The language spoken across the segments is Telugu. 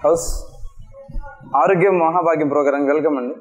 హౌస్ ఆరోగ్యం మహాభాగ్యం ప్రోగ్రాం వెల్కమ్ అండి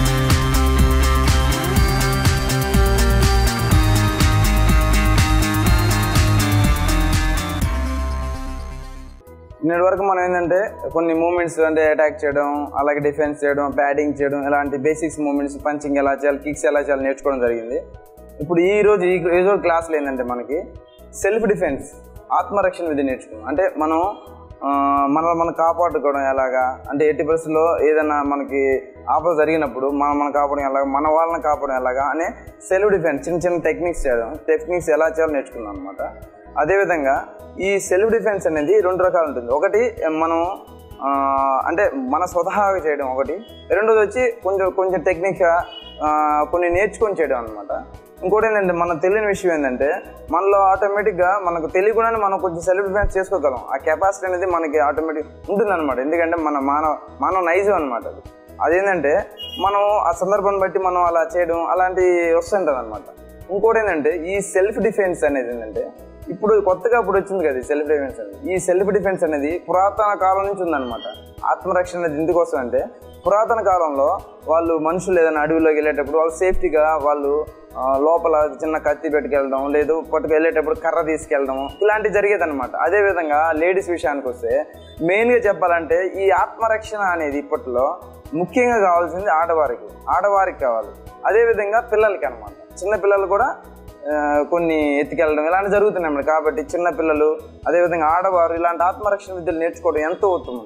నేటి వరకు మనం ఏంటంటే కొన్ని మూమెంట్స్ అంటే అటాక్ చేయడం అలాగే డిఫెన్స్ చేయడం బ్యాటింగ్ చేయడం ఇలాంటి బేసిక్స్ మూమెంట్స్ పంచింగ్ ఎలా చేయాలి కిక్స్ ఎలా చేయాలి నేర్చుకోవడం జరిగింది ఇప్పుడు ఈ రోజు ఈ ఈ రోజు క్లాస్లో ఏంటంటే మనకి సెల్ఫ్ డిఫెన్స్ ఆత్మరక్షణ విధి నేర్చుకున్నాం అంటే మనం ఆ, మనల్ని మనం కాపాడుకోవడం ఎలాగా అంటే ఎట్టి పరిస్థితుల్లో ఏదైనా మనకి ఆపద జరిగినప్పుడు మనం మనం కాపాడడం ఎలాగా మన వాళ్ళని కాపాడడం ఎలాగా అనే సెల్ఫ్ డిఫెన్స్ చిన్న చిన్న టెక్నిక్స్ చేయడం టెక్నిక్స్ ఎలా చేయాలో నేర్చుకున్నాం అనమాట అదేవిధంగా ఈ సెల్ఫ్ డిఫెన్స్ అనేది రెండు రకాలు ఉంటుంది ఒకటి మనం ఆ, అంటే మన స్వతహాగా చేయడం ఒకటి రెండోది వచ్చి కొంచెం కొంచెం టెక్నిక్గా కొన్ని నేర్చుకొని చేయడం అనమాట ఇంకోటి ఏంటంటే మన తెలియని విషయం ఏంటంటే మనలో ఆటోమేటిక్గా మనకు తెలియకుండానే మనం కొంచెం సెల్ఫ్ డిఫెన్స్ చేసుకోగలం ఆ కెపాసిటీ అనేది మనకి ఆటోమేటిక్ ఉంటుందన్నమాట ఎందుకంటే మన మానవ మానవ నైజం అనమాట అది అదేంటంటే మనం ఆ సందర్భాన్ని బట్టి మనం అలా చేయడం అలాంటివి వస్తుంటుంది అనమాట ఇంకోటి ఏంటంటే ఈ సెల్ఫ్ డిఫెన్స్ అనేది ఏంటంటే ఇప్పుడు కొత్తగా ఇప్పుడు వచ్చింది కదా ఈ సెల్ఫ్ డిఫెన్స్ అనేది ఈ సెల్ఫ్ డిఫెన్స్ అనేది పురాతన కాలం నుంచి ఉందన్నమాట ఆత్మరక్షణ అనేది ఎందుకోసం అంటే పురాతన కాలంలో వాళ్ళు మనుషులు ఏదైనా అడవిలోకి వెళ్ళేటప్పుడు వాళ్ళు సేఫ్టీగా వాళ్ళు ఆ, లోపల చిన్న కత్తి పెట్టుకెళ్ళడం లేదు పట్టుకు వెళ్ళేటప్పుడు కర్ర తీసుకెళ్ళడం ఇలాంటివి జరిగేది అనమాట అదేవిధంగా లేడీస్ విషయానికి వస్తే మెయిన్గా చెప్పాలంటే ఈ ఆత్మరక్షణ అనేది ఇప్పట్లో ముఖ్యంగా కావాల్సింది ఆడవారికి ఆడవారికి కావాలి అదేవిధంగా పిల్లలకి అనమాట చిన్న పిల్లలు కూడా ఆ, కొన్ని ఎత్తుకెళ్ళడం ఇలాంటి జరుగుతున్నాయి అన్నమాట కాబట్టి చిన్న పిల్లలు అదేవిధంగా ఆడవారు ఇలాంటి ఆత్మరక్షణ విద్యలు నేర్చుకోవడం ఎంతో ఉత్తమం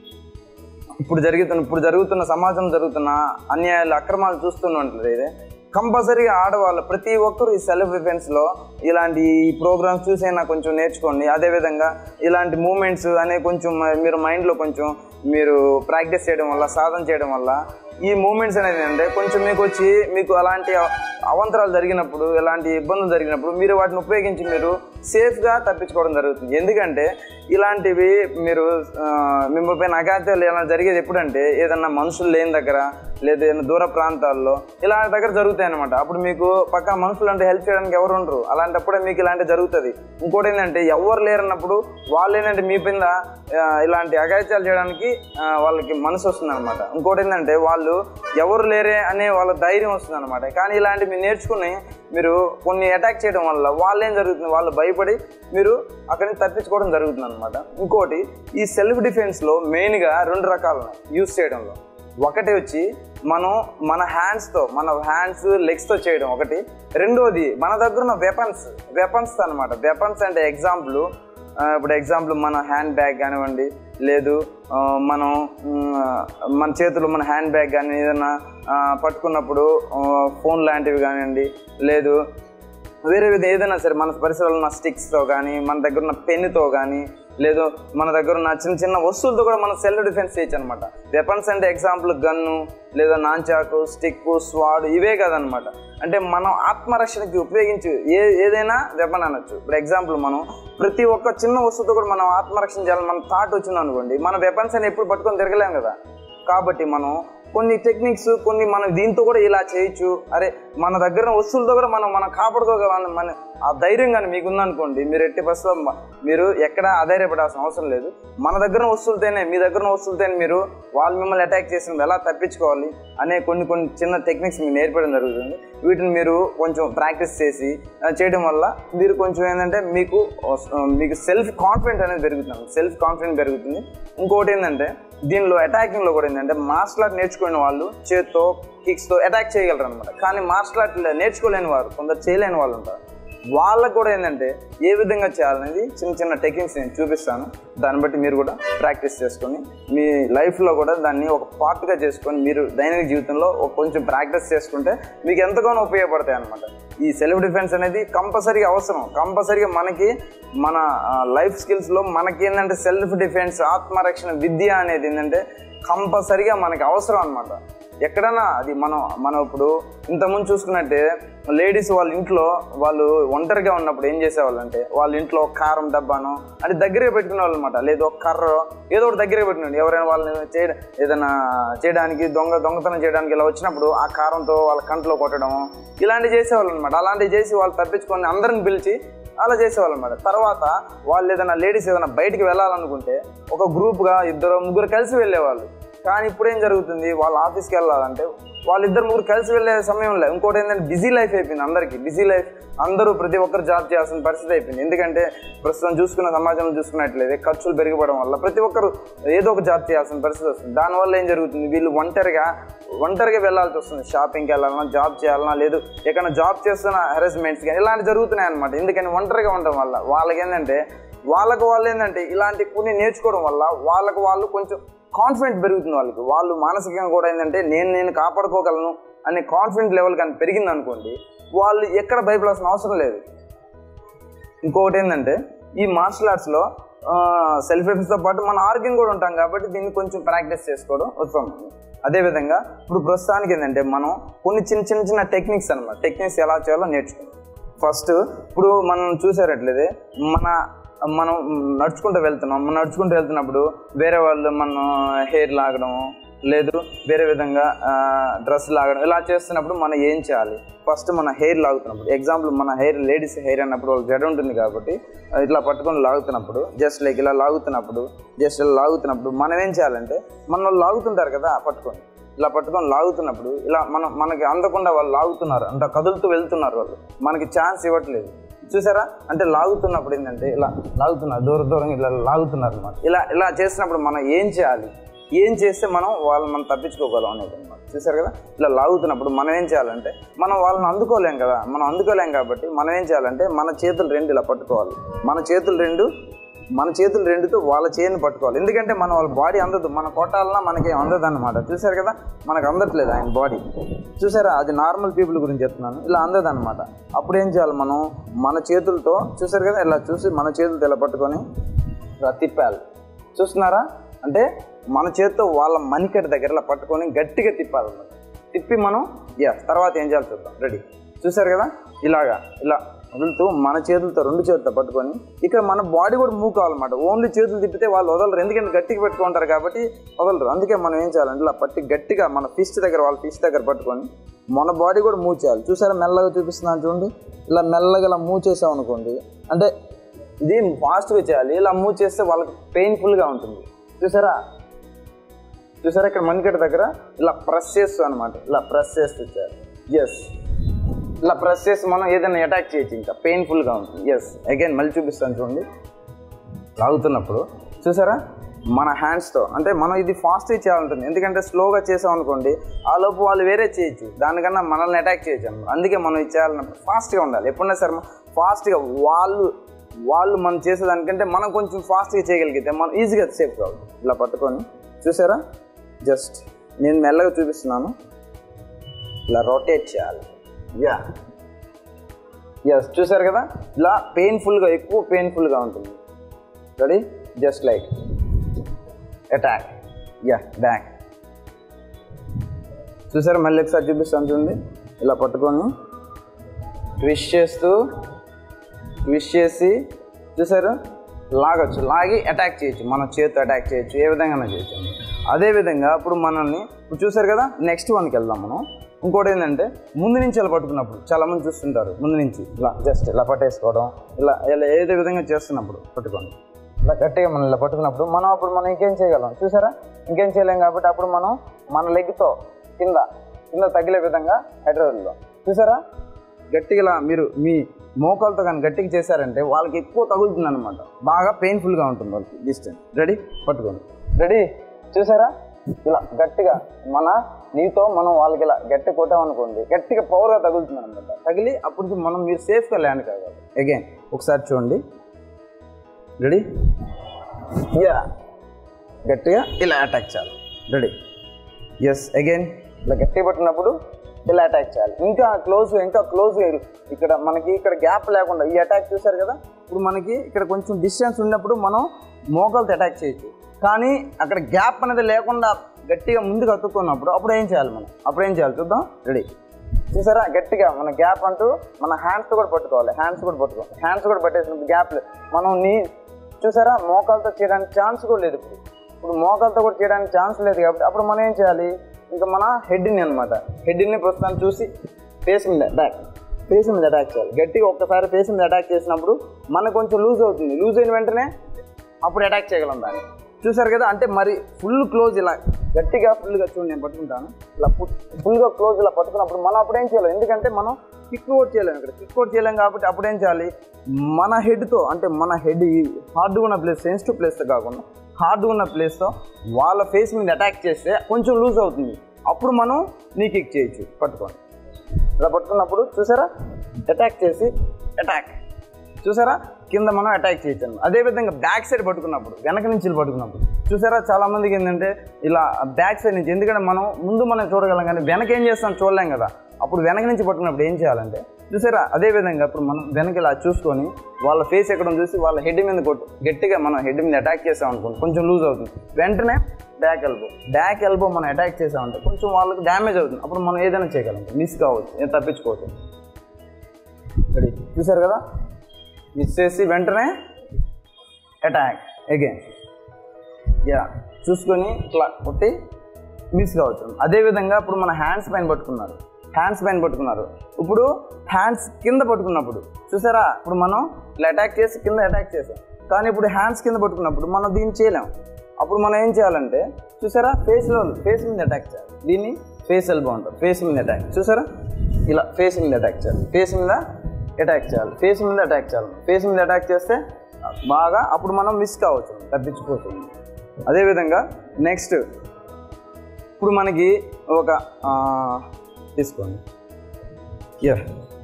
ఇప్పుడు జరుగుతున్న ఇప్పుడు జరుగుతున్న సమాజం జరుగుతున్న అన్యాయాలు అక్రమాలు చూస్తున్నట్లేదు ఇది కంపల్సరీగా ఆడవాళ్ళు ప్రతి ఒక్కరు ఈ సెల్ఫ్ డిఫెన్స్లో ఇలాంటి ప్రోగ్రామ్స్ చూసైనా కొంచెం నేర్చుకోండి అదేవిధంగా ఇలాంటి మూమెంట్స్ అనే కొంచెం మ- మీరు మైండ్లో కొంచెం మీరు ప్రాక్టీస్ చేయడం వల్ల సాధన చేయడం వల్ల ఈ మూమెంట్స్ అనేది అంటే కొంచెం మీకు వచ్చి మీకు అలాంటి అవ- అవాంతరాలు జరిగినప్పుడు ఎలాంటి ఇబ్బందులు జరిగినప్పుడు మీరు వాటిని ఉపయోగించి మీరు సేఫ్గా తప్పించుకోవడం జరుగుతుంది ఎందుకంటే ఇలాంటివి మీరు ఆ, మిమ్మల్ని పైన అగాత్యాలు ఏమైనా జరిగేది ఎప్పుడంటే ఏదన్నా మనుషులు లేని దగ్గర లేదా ఏదైనా దూర ప్రాంతాల్లో ఇలాంటి దగ్గర జరుగుతాయి అనమాట అప్పుడు మీకు పక్కన మనుషులు అంటే హెల్ప్ చేయడానికి ఎవరు ఉండరు అలాంటప్పుడే మీకు ఇలాంటి జరుగుతుంది ఇంకోటి ఏంటంటే ఎవరు లేరన్నప్పుడు వాళ్ళు ఏంటంటే మీ కింద ఆ, ఇలాంటి అగాత్యాలు చేయడానికి ఆ, వాళ్ళకి మనసు వస్తుంది అనమాట ఇంకోటి ఏంటంటే వాళ్ళు ఎవరు లేరే అనే వాళ్ళ ధైర్యం వస్తుంది అనమాట కానీ ఇలాంటివి మీరు నేర్చుకుని మీరు కొన్ని అటాక్ చేయడం వల్ల వాళ్ళు ఏం జరుగుతుంది వాళ్ళు భయపడి మీరు అక్కడి నుంచి తప్పించుకోవడం జరుగుతుంది అనమాట ఇంకోటి ఈ సెల్ఫ్ డిఫెన్స్లో మెయిన్గా రెండు రకాలు ఉన్నాయి యూస్ చేయడంలో ఒకటి వచ్చి మనం మన హ్యాండ్స్తో మన హ్యాండ్స్ లెగ్స్తో చేయడం ఒకటి రెండోది మన దగ్గర ఉన్న వెపన్స్ వెపన్స్ అనమాట వెపన్స్ అంటే ఎగ్జాంపుల్ ఆ, ఇప్పుడు ఎగ్జాంపుల్ మన హ్యాండ్ బ్యాగ్ కానివ్వండి లేదు ఆ, మనం మ్, మన చేతిలో మన హ్యాండ్ బ్యాగ్ కానీ ఏదైనా ఆ, పట్టుకున్నప్పుడు ఆ, ఫోన్ లాంటివి కానివ్వండి లేదు వేరే విధంగా ఏదైనా సరే మన పరిసరాలు ఉన్న స్టిక్స్తో కానీ మన దగ్గర ఉన్న పెన్నుతో కానీ లేదు మన దగ్గర ఉన్న చిన్న చిన్న వస్తువులతో కూడా మనం సెల్ఫ్ డిఫెన్స్ చేయొచ్చు అనమాట వెపన్స్ అంటే ఎగ్జాంపుల్ గన్ను లేదా నాంచాకు స్టిక్ స్వాడ్ ఇవే కదనమాట అంటే మనం ఆత్మరక్షణకి ఉపయోగించి ఏ ఏదైనా వెపన్ అనొచ్చు ఇప్పుడు ఎగ్జాంపుల్ మనం ప్రతి ఒక్క చిన్న వస్తువుతో కూడా మనం ఆత్మరక్షణ చేయాలని మన థాట్ వచ్చింది అనుకోండి మన వెపన్స్ అని ఎప్పుడు పట్టుకొని తిరగలేం కదా కాబట్టి మనం కొన్ని టెక్నిక్స్ కొన్ని మనం దీంతో కూడా ఇలా చేయొచ్చు అరే మన దగ్గర ఉన్న వస్తువులతో కూడా మనం మనం కాపాడుకోగలం మన ఆ ధైర్యం కానీ మీకు ఉందనుకోండి మీరు ఎట్టి బస్సులో మీరు ఎక్కడ అధైర్యపడాల్సిన అవసరం లేదు మన దగ్గర ఉన్న వస్తువులతోనే మీ దగ్గర ఉన్న వస్తువులతోనే మీరు వాళ్ళు మిమ్మల్ని అటాక్ చేసినప్పుడు ఎలా తప్పించుకోవాలి అనే కొన్ని కొన్ని చిన్న టెక్నిక్స్ మీకు నేర్పడం జరుగుతుంది వీటిని మీరు కొంచెం ప్రాక్టీస్ చేసి ఆ, చేయడం వల్ల మీరు కొంచెం ఏంటంటే మీకు ఆ, మీకు సెల్ఫ్ కాన్ఫిడెంట్ అనేది పెరుగుతుంది సెల్ఫ్ కాన్ఫిడెంట్ పెరుగుతుంది ఇంకోటి ఏంటంటే దీనిలో అటాకింగ్లో కూడా ఏంటంటే మార్షల్ ఆర్ట్ నేర్చుకునే వాళ్ళు చేత్తో కిక్స్తో అటాక్ చేయగలరు అనమాట కానీ మార్షల్ ఆర్ట్ నేర్చుకోలేని వారు కొందరు చేయలేని వాళ్ళు ఉంటారు వాళ్ళకు కూడా ఏంటంటే ఏ విధంగా చేయాలనేది చిన్న చిన్న టెక్నిక్స్ నేను చూపిస్తాను దాన్ని బట్టి మీరు కూడా ప్రాక్టీస్ చేసుకొని మీ లైఫ్లో కూడా దాన్ని ఒక పార్ట్గా చేసుకొని మీరు దైనిక జీవితంలో ఒక కొంచెం ప్రాక్టీస్ చేసుకుంటే మీకు ఎంతగానో ఉపయోగపడతాయి అనమాట ఈ సెల్ఫ్ డిఫెన్స్ అనేది కంపల్సరీగా అవసరం కంపల్సరీగా మనకి మన లైఫ్ స్కిల్స్లో మనకి ఏంటంటే సెల్ఫ్ డిఫెన్స్ ఆత్మరక్షణ విద్య అనేది ఏంటంటే కంపల్సరీగా మనకి అవసరం అనమాట ఎక్కడైనా అది మనం మనం ఇప్పుడు ఇంతకుముందు చూసుకున్నట్టే లేడీస్ వాళ్ళ ఇంట్లో వాళ్ళు ఒంటరిగా ఉన్నప్పుడు ఏం చేసేవాళ్ళు అంటే వాళ్ళ ఇంట్లో ఒక కారం డబ్బాను అంటే దగ్గరే పెట్టుకునే వాళ్ళు అనమాట లేదు ఒక కర్ర ఏదో ఒకటి దగ్గరే పెట్టుకున్నాడు ఎవరైనా వాళ్ళని చేయడం ఏదైనా చేయడానికి దొంగ దొంగతనం చేయడానికి ఇలా వచ్చినప్పుడు ఆ కారంతో వాళ్ళ కంట్లో కొట్టడం ఇలాంటివి చేసేవాళ్ళు అనమాట అలాంటివి చేసి వాళ్ళు తప్పించుకొని అందరిని పిలిచి అలా చేసేవాళ్ళు అనమాట తర్వాత వాళ్ళు ఏదైనా లేడీస్ ఏదైనా బయటికి వెళ్ళాలనుకుంటే ఒక గ్రూప్గా ఇద్దరు ముగ్గురు కలిసి వెళ్ళేవాళ్ళు కానీ ఇప్పుడు ఏం జరుగుతుంది వాళ్ళ ఆఫీస్కి వెళ్ళాలంటే వాళ్ళిద్దరు ముగ్గురు కలిసి వెళ్ళే సమయంలో ఇంకోటి ఏంటంటే బిజీ లైఫ్ అయిపోయింది అందరికీ బిజీ లైఫ్ అందరూ ప్రతి ఒక్కరు జాబ్ చేయాల్సిన పరిస్థితి అయిపోయింది ఎందుకంటే ప్రస్తుతం చూసుకున్న సమాజంలో చూసుకున్నట్లయితే ఖర్చులు పెరిగిపోవడం వల్ల ప్రతి ఒక్కరు ఏదో ఒక జాబ్ చేయాల్సిన పరిస్థితి వస్తుంది దానివల్ల ఏం జరుగుతుంది వీళ్ళు ఒంటరిగా ఒంటరిగా వెళ్ళాల్సి వస్తుంది షాపింగ్కి వెళ్ళాలన్నా జాబ్ చేయాలన్నా లేదు ఎక్కడైనా జాబ్ చేస్తున్న హెరాస్మెంట్స్ కానీ ఇలాంటివి జరుగుతున్నాయి అనమాట ఎందుకని ఒంటరిగా ఉండడం వల్ల వాళ్ళకి ఏంటంటే వాళ్ళకు వాళ్ళు ఏంటంటే ఇలాంటి కొన్ని నేర్చుకోవడం వల్ల వాళ్ళకు వాళ్ళు కొంచెం కాన్ఫిడెంట్ పెరుగుతుంది వాళ్ళకి వాళ్ళు మానసికంగా కూడా ఏంటంటే నేను నేను కాపాడుకోగలను అనే కాన్ఫిడెంట్ లెవెల్ కానీ పెరిగింది అనుకోండి వాళ్ళు ఎక్కడ భయపడాల్సిన అవసరం లేదు ఇంకొకటి ఏంటంటే ఈ మార్షల్ ఆర్ట్స్లో సెల్ఫ్ డిఫెన్స్తో పాటు మన ఆరోగ్యం కూడా ఉంటాం కాబట్టి దీన్ని కొంచెం ప్రాక్టీస్ చేసుకోవడం ఉత్తమం అదేవిధంగా ఇప్పుడు ప్రస్తుతానికి ఏంటంటే మనం కొన్ని చిన్న చిన్న చిన్న టెక్నిక్స్ అనమాట టెక్నిక్స్ ఎలా చేయాలో నేర్చుకున్నాం ఫస్ట్ ఇప్పుడు మనం చూసారట్లేదే మన మనం నడుచుకుంటూ వెళ్తున్నాం మనం నడుచుకుంటూ వెళ్తున్నప్పుడు వేరే వాళ్ళు మనం హెయిర్ లాగడం లేదు వేరే విధంగా డ్రెస్ లాగడం ఇలా చేస్తున్నప్పుడు మనం ఏం చేయాలి ఫస్ట్ మన హెయిర్ లాగుతున్నప్పుడు ఎగ్జాంపుల్ మన హెయిర్ లేడీస్ హెయిర్ అన్నప్పుడు వాళ్ళకి జడ ఉంటుంది కాబట్టి ఆ, ఇట్లా పట్టుకొని లాగుతున్నప్పుడు జస్ట్ లైక్ ఇలా లాగుతున్నప్పుడు జస్ట్ ఇలా లాగుతున్నప్పుడు మనం ఏం చేయాలంటే మన వాళ్ళు లాగుతుంటారు కదా పట్టుకొని ఇలా పట్టుకొని లాగుతున్నప్పుడు ఇలా మనం మనకి అందకుండా వాళ్ళు లాగుతున్నారు అంటే కదులుతూ వెళ్తున్నారు వాళ్ళు మనకి ఛాన్స్ ఇవ్వట్లేదు చూసారా అంటే లాగుతున్నప్పుడు ఏంటంటే ఇలా లాగుతున్నారు దూర దూరంగా ఇలా లాగుతున్నారు అనమాట ఇలా ఇలా చేసినప్పుడు మనం ఏం చేయాలి ఏం చేస్తే మనం వాళ్ళని మనం తప్పించుకోగలం అనేది అనమాట చూసారు కదా ఇలా లాగుతున్నప్పుడు మనం ఏం చేయాలంటే మనం వాళ్ళని అందుకోలేం కదా మనం అందుకోలేం కాబట్టి మనం ఏం చేయాలంటే మన చేతులు రెండు ఇలా పట్టుకోవాలి మన చేతులు రెండు మన చేతులు రెండుతో వాళ్ళ చేతిని పట్టుకోవాలి ఎందుకంటే మన వాళ్ళ బాడీ అందదు మన కొట్టాలన్నా మనకి అందదు అనమాట చూసారు కదా మనకు అందట్లేదు ఆయన బాడీ చూసారా అది నార్మల్ పీపుల్ గురించి చెప్తున్నాను ఇలా అందదు అనమాట అప్పుడు ఏం చేయాలి మనం మన చేతులతో చూసారు కదా ఇలా చూసి మన చేతులతో ఇలా పట్టుకొని ఇలా తిప్పాలి చూస్తున్నారా అంటే మన చేతితో వాళ్ళ మణికట్ దగ్గర ఇలా పట్టుకొని గట్టిగా తిప్పాలన్నమాట తిప్పి మనం యా తర్వాత ఏం చేయాలి చూద్దాం రెడీ చూసారు కదా ఇలాగా ఇలా వదులుతూ మన చేతులతో రెండు చేతులతో పట్టుకొని ఇక్కడ మన బాడీ కూడా మూవ్ కావాలన్నమాట ఓన్లీ చేతులు తిప్పితే వాళ్ళు వదలరు ఎందుకంటే గట్టిగా పెట్టుకుంటారు కాబట్టి వదలరు అందుకే మనం ఏం చేయాలంటే ఇలా పట్టి గట్టిగా మన ఫిస్ట్ దగ్గర వాళ్ళ ఫిస్ట్ దగ్గర పట్టుకొని మన బాడీ కూడా మూవ్ చేయాలి చూసారా మెల్లగా చూపిస్తున్నాను చూడండి ఇలా మెల్లగా ఇలా మూవ్ చేసాం అనుకోండి అంటే ఇది ఫాస్ట్గా చేయాలి ఇలా మూవ్ చేస్తే వాళ్ళకి పెయిన్ఫుల్గా ఉంటుంది చూసారా చూసారా ఇక్కడ మణికట్ట దగ్గర ఇలా ప్రెస్ చేస్తూ అనమాట ఇలా ప్రెస్ చేస్తూ చేయాలి ఎస్ ఇలా ప్రెస్ చేసి మనం ఏదైనా అటాక్ చేయొచ్చు ఇంకా పెయిన్ఫుల్గా ఉంటుంది ఎస్ అగైన్ మళ్ళీ చూపిస్తాను చూడండి లాగుతున్నప్పుడు చూసారా మన హ్యాండ్స్తో అంటే మనం ఇది ఫాస్ట్గా చేయాలంటుంది ఎందుకంటే స్లోగా చేసాం అనుకోండి ఆ లోపు వాళ్ళు వేరే చేయొచ్చు దానికన్నా మనల్ని అటాక్ చేయొచ్చు అనమాట అందుకే మనం ఇది చేయాలన్నప్పుడు ఫాస్ట్గా ఉండాలి ఎప్పుడైనా సరే ఫాస్ట్గా వాళ్ళు వాళ్ళు మనం చేసేదానికంటే మనం కొంచెం ఫాస్ట్గా చేయగలిగితే మనం ఈజీగా సేఫ్ కావాలి ఇలా పట్టుకొని చూసారా జస్ట్ నేను మెల్లగా చూపిస్తున్నాను ఇలా రొటేట్ చేయాలి యా ఎస్ చూసారు కదా ఇలా పెయిన్ఫుల్గా ఎక్కువ పెయిన్ఫుల్గా ఉంటుంది రెడీ జస్ట్ లైక్ అటాక్ యా బ్యాక్ చూసారా మళ్ళీ ఒకసారి చూపిస్తాను చూడండి ఇలా పట్టుకొని ట్విస్ట్ చేస్తూ ట్విస్ట్ చేసి చూసారు లాగొచ్చు లాగి అటాక్ చేయొచ్చు మన చేతితో అటాక్ చేయొచ్చు ఏ విధంగా చేయొచ్చు అదేవిధంగా ఇప్పుడు మనల్ని ఇప్పుడు చూసారు కదా నెక్స్ట్ వన్కి వెళ్దాం మనం ఇంకోటి ఏంటంటే ముందు నుంచి ఇలా పట్టుకున్నప్పుడు చాలా మంది చూస్తుంటారు ముందు నుంచి ఇలా జస్ట్ ఇలా పట్టేసుకోవడం ఇలా ఇలా ఏదో విధంగా చేస్తున్నప్పుడు పట్టుకోండి ఇలా గట్టిగా మనం ఇలా పట్టుకున్నప్పుడు మనం అప్పుడు మనం ఇంకేం చేయగలం చూసారా ఇంకేం చేయలేం కాబట్టి అప్పుడు మనం మన లెగ్తో కింద కింద తగిలే విధంగా హైడ్రోల్లో చూసారా గట్టిగా ఇలా మీరు మీ మోకాలతో కానీ గట్టిగా చేశారంటే వాళ్ళకి ఎక్కువ తగులుతుంది అనమాట బాగా పెయిన్ఫుల్గా ఉంటుంది వాళ్ళకి డిస్టెన్స్ రెడీ పట్టుకోండి రెడీ చూసారా ఇలా గట్టిగా మన నీతో మనం వాళ్ళకి ఇలా గట్టి కొట్టామనుకోండి గట్టిగా పవర్గా తగులుతుంది అనమాట తగిలి అప్పుడు మనం మీరు సేఫ్గా ల్యాండ్ కావాలి అగైన్ ఒకసారి చూడండి రెడీ యా గట్టిగా ఇలా అటాక్ చేయాలి రెడీ ఎస్ అగైన్ ఇలా గట్టిగా పట్టినప్పుడు ఇలా అటాక్ చేయాలి ఇంకా క్లోజ్ ఇంకా క్లోజ్ ఇక్కడ మనకి ఇక్కడ గ్యాప్ లేకుండా ఈ అటాక్ చూసారు కదా ఇప్పుడు మనకి ఇక్కడ కొంచెం డిస్టెన్స్ ఉన్నప్పుడు మనం మోకాలతో అటాక్ చేయొచ్చు కానీ అక్కడ గ్యాప్ అనేది లేకుండా గట్టిగా ముందుకు అతుక్కున్నప్పుడు అప్పుడు ఏం చేయాలి మనం అప్పుడు ఏం చేయాలి చూద్దాం రెడీ చూసారా గట్టిగా మన గ్యాప్ అంటూ మన హ్యాండ్స్ కూడా పట్టుకోవాలి హ్యాండ్స్ కూడా పట్టుకోవాలి హ్యాండ్స్ కూడా పట్టేసినప్పుడు గ్యాప్ మనం నీ చూసారా మోకాలతో చేయడానికి ఛాన్స్ కూడా లేదు ఇప్పుడు ఇప్పుడు మోకాలతో కూడా చేయడానికి ఛాన్స్ లేదు కాబట్టి అప్పుడు మనం ఏం చేయాలి ఇంకా మన హెడ్ని అనమాట హెడ్ని ప్రస్తుతం చూసి ఫేస్ మీద బ్యాక్ ఫేస్ మీద అటాక్ చేయాలి గట్టిగా ఒక్కసారి ఫేస్ మీద అటాక్ చేసినప్పుడు మనకు కొంచెం లూజ్ అవుతుంది లూజ్ అయిన వెంటనే అప్పుడు అటాక్ చేయగలం దాన్ని చూసారు కదా అంటే మరి ఫుల్ క్లోజ్ ఇలా గట్టిగా ఫుల్గా చూడండి నేను పట్టుకుంటాను ఇలా ఫుల్గా క్లోజ్ ఇలా పట్టుకున్నప్పుడు మనం అప్పుడు ఏం చేయాలి ఎందుకంటే మనం కిక్ అవుట్ చేయలేము ఇక్కడ కిక్ అవుట్ చేయలేం కాబట్టి అప్పుడు ఏం చేయాలి మన హెడ్తో అంటే మన హెడ్ హార్డ్గా ఉన్న ప్లేస్ సెన్సిటివ్ ప్లేస్తో కాకుండా హార్డ్గా ఉన్న ప్లేస్తో వాళ్ళ ఫేస్ మీద అటాక్ చేస్తే కొంచెం లూజ్ అవుతుంది అప్పుడు మనం నీ కిక్ చేయొచ్చు పట్టుకోండి ఇలా పట్టుకున్నప్పుడు చూసారా అటాక్ చేసి అటాక్ చూసారా కింద మనం అటాక్ చేయొచ్చు అదేవిధంగా బ్యాక్ సైడ్ పట్టుకున్నప్పుడు వెనక నుంచి ఇలా పట్టుకున్నప్పుడు చూసారా చాలా మందికి ఏంటంటే ఇలా బ్యాక్ సైడ్ నుంచి ఎందుకంటే మనం ముందు మనం చూడగలం కానీ వెనక ఏం చేస్తాం చూడలేం కదా అప్పుడు వెనక నుంచి పట్టుకున్నప్పుడు ఏం చేయాలంటే చూసారా అదే విధంగా ఇప్పుడు మనం వెనక ఇలా చూసుకొని వాళ్ళ ఫేస్ ఎక్కడ ఉందో చూసి వాళ్ళ హెడ్ మీద కొట్టు గట్టిగా మనం హెడ్ మీద అటాక్ చేసాం అనుకోండి కొంచెం లూజ్ అవుతుంది వెంటనే బ్యాక్ ఎల్బో బ్యాక్ ఎల్బో మనం అటాక్ చేసామంటే కొంచెం వాళ్ళకి డ్యామేజ్ అవుతుంది అప్పుడు మనం ఏదైనా చేయగలం మిస్ కావచ్చు ఏం తప్పించుకోవచ్చు రెడీ చూసారు కదా మిస్ చేసి వెంటనే అటాక్ అగైన్ యా చూసుకొని ఇట్లా కొట్టి మిస్ కావచ్చు అదేవిధంగా ఇప్పుడు మన హ్యాండ్స్ పైన పట్టుకున్నారు హ్యాండ్స్ పైన పట్టుకున్నారు ఇప్పుడు హ్యాండ్స్ కింద పట్టుకున్నప్పుడు చూసారా ఇప్పుడు మనం ఇట్లా అటాక్ చేసి కింద అటాక్ చేసాం కానీ ఇప్పుడు హ్యాండ్స్ కింద పట్టుకున్నప్పుడు మనం దీన్ని చేయలేం అప్పుడు మనం ఏం చేయాలంటే చూసారా ఫేస్లో ఫేస్ మీద అటాక్ చేయాలి దీన్ని ఫేస్ ఎల్బో అంటారు ఫేస్ మీద అటాక్ చూసారా ఇలా ఫేస్ మీద అటాక్ చేయాలి ఫేస్ మీద అటాక్ చేయాలి ఫేస్ మీద అటాక్ చేయాలి ఫేస్ మీద అటాక్ చేస్తే బాగా అప్పుడు మనం మిస్ కావచ్చు తప్పించిపోతుంది అదేవిధంగా నెక్స్ట్ ఇప్పుడు మనకి ఒక ఆ, తీసుకోండి యా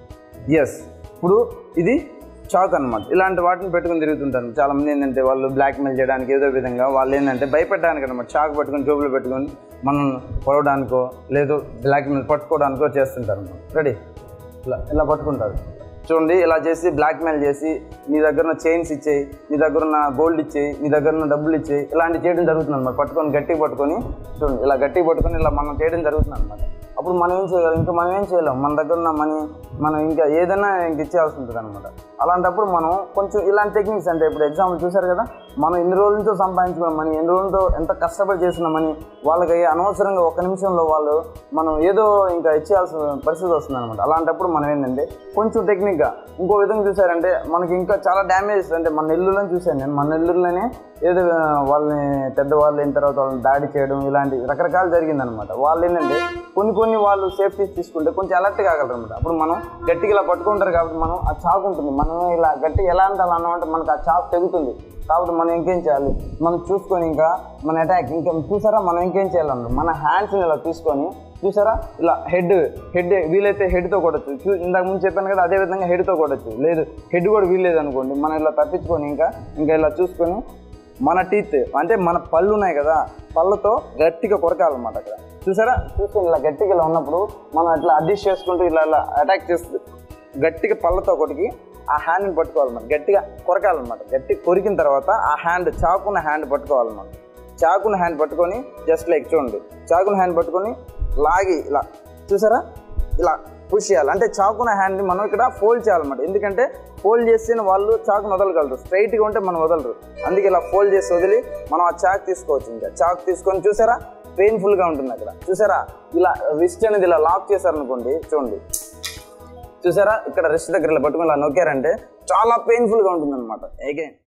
ఎస్ ఇప్పుడు ఇది చాక్ అన్నమాట ఇలాంటి వాటిని పెట్టుకొని తిరుగుతుంటారు చాలా మంది ఏంటంటే వాళ్ళు బ్లాక్మెయిల్ చేయడానికి ఏదో విధంగా వాళ్ళు ఏంటంటే భయపెట్టడానికి అనమాట చాక్ పట్టుకొని జోబులో పెట్టుకొని మనం పొడవడానికో లేదో బ్లాక్మెయిల్ పట్టుకోవడానికో చేస్తుంటారు అన్నమాట రెడీ ఇలా ఇలా పట్టుకుంటారు చూడండి ఇలా చేసి బ్లాక్మెయిల్ చేసి నీ దగ్గర ఉన్న చైన్స్ ఇచ్చేయి నీ దగ్గర ఉన్న గోల్డ్ ఇచ్చేయి నీ దగ్గర ఉన్న డబ్బులు ఇచ్చేయి ఇలాంటి చేయడం జరుగుతుంది అనమాట పట్టుకొని గట్టిగా పట్టుకొని చూడండి ఇలా గట్టిగా పట్టుకొని ఇలా మనం చేయడం జరుగుతుంది అనమాట అప్పుడు మనం ఏం చేయగలం ఇంకా మనం ఏం చేయలేం మన దగ్గర ఉన్న మనీ మనం ఇంకా ఏదైనా ఇంక ఇచ్చేయాల్సి ఉంటుంది అనమాట అలాంటప్పుడు మనం కొంచెం ఇలాంటి టెక్నిక్స్ అంటే ఇప్పుడు ఎగ్జాంపుల్ చూసారు కదా మనం ఎన్ని రోజులతో సంపాదించుకున్న మనీ ఎన్ని రోజులతో ఎంత కష్టపడి చేసిన మనీ వాళ్ళకి అనవసరంగా ఒక నిమిషంలో వాళ్ళు మనం ఏదో ఇంకా ఇచ్చేయాల్సిన పరిస్థితి వస్తుంది అనమాట అలాంటప్పుడు మనం ఏంటంటే కొంచెం టెక్నిక్గా ఇంకో విధంగా చూసారంటే మనకి ఇంకా చాలా డ్యామేజ్ అంటే మన నెల్లూరులో చూశాను నేను మన నెల్లూరులోనే ఏదో ఆ, వాళ్ళని పెద్దవాళ్ళు అయిన తర్వాత వాళ్ళని దాడి చేయడం ఇలాంటి రకరకాలు జరిగిందనమాట వాళ్ళు ఏంటంటే కొన్ని కొన్ని వాళ్ళు సేఫ్టీస్ తీసుకుంటే కొంచెం అలర్ట్ కాగలరు అనమాట అప్పుడు మనం గట్టిగా ఇలా పట్టుకుంటారు కాబట్టి మనం ఆ చాకు ఉంటుంది మనం ఇలా గట్టి ఎలా అంటే అలా అన్నామంటే మనకు ఆ చాకు తెగుతుంది కాబట్టి మనం ఇంకేం చేయాలి మనం చూసుకొని ఇంకా మన అటాక్ ఇంకా చూసారా మనం ఇంకేం చేయాలన్నారు మన హ్యాండ్స్ని ఇలా తీసుకొని చూసారా ఇలా హెడ్ హెడ్ వీలైతే హెడ్తో కొట్టచ్చు చూ ఇందాక ముందు చెప్పాను కదా అదే విధంగా హెడ్తో కొట్టచ్చు లేదు హెడ్ కూడా వీల్లేదు అనుకోండి మనం ఇలా తప్పించుకొని ఇంకా ఇంకా ఇలా చూసుకొని మన టీత్ అంటే మన పళ్ళు ఉన్నాయి కదా పళ్ళతో గట్టిగా కొరకాలన్నమాట అక్కడ చూసారా చూసుకొని ఇలా గట్టిగా ఇలా ఉన్నప్పుడు మనం ఇట్లా అడ్జస్ట్ చేసుకుంటూ ఇలా ఇలా అటాక్ చేస్తూ గట్టిగా పళ్ళతో కొరికి ఆ హ్యాండ్ని పట్టుకోవాలన్నమాట గట్టిగా కొరకాలన్నమాట గట్టి కొరికిన తర్వాత ఆ హ్యాండ్ చాకున్న హ్యాండ్ పట్టుకోవాలన్నమాట చాకున్న హ్యాండ్ పట్టుకొని జస్ట్ లైక్ చూడండి చాకున్న హ్యాండ్ పట్టుకొని లాగి ఇలా చూసారా ఇలా పుష్ చేయాలి అంటే చాకున్న హ్యాండ్ని మనం ఇక్కడ ఫోల్డ్ చేయాలన్నమాట ఎందుకంటే ఫోల్డ్ చేస్తేనే వాళ్ళు చాకును వదలగలరు స్ట్రైట్గా ఉంటే మనం వదలరు అందుకే ఇలా ఫోల్డ్ చేసి వదిలి మనం ఆ చాక్ తీసుకోవచ్చు ఇంకా చాక్ తీసుకొని చూసారా పెయిన్ఫుల్గా ఉంటుంది అక్కడ చూసారా ఇలా రిస్ట్ అనేది ఇలా లాక్ చేశారనుకోండి చూడండి చూసారా ఇక్కడ రిస్ట్ దగ్గర ఇలా పట్టుకొని ఇలా నొక్కారంటే చాలా పెయిన్ఫుల్గా ఉంటుంది అనమాట అగైన్